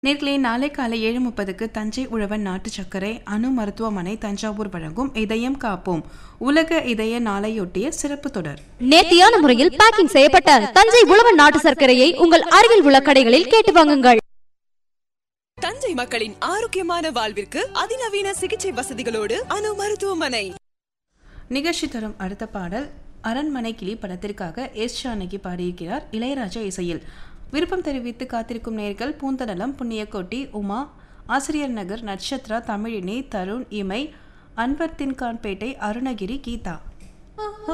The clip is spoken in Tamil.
நேர்களே நாளை காலை ஏழு முப்பதுக்கு தஞ்சை உழவன் நாட்டு சர்க்கரை அணு மருத்துவமனை தஞ்சாவூர் வழங்கும் இதயம் காப்போம் உலக இதய நாளையொட்டிய சிறப்பு தொடர் நேர்த்தியான முறையில் பேக்கிங் செய்யப்பட்ட தஞ்சை உழவன் நாட்டு சர்க்கரையை உங்கள் அருகில் உள்ள கடைகளில் கேட்டு வாங்குங்கள் தஞ்சை மக்களின் ஆரோக்கியமான வாழ்விற்கு அதிநவீன சிகிச்சை வசதிகளோடு அணு மருத்துவமனை நிகழ்ச்சி தரும் அடுத்த பாடல் அரண்மனை கிளி படத்திற்காக எஸ் ஜானகி பாடியிருக்கிறார் இளையராஜா இசையில் விருப்பம் தெரிவித்து காத்திருக்கும் நேர்கள் பூந்தநலம் புண்ணியக்கோட்டி உமா ஆசிரியர் நகர் நட்சத்ரா தமிழினி தருண் இமை அன்வர்தின்கான்பேட்டை அருணகிரி கீதா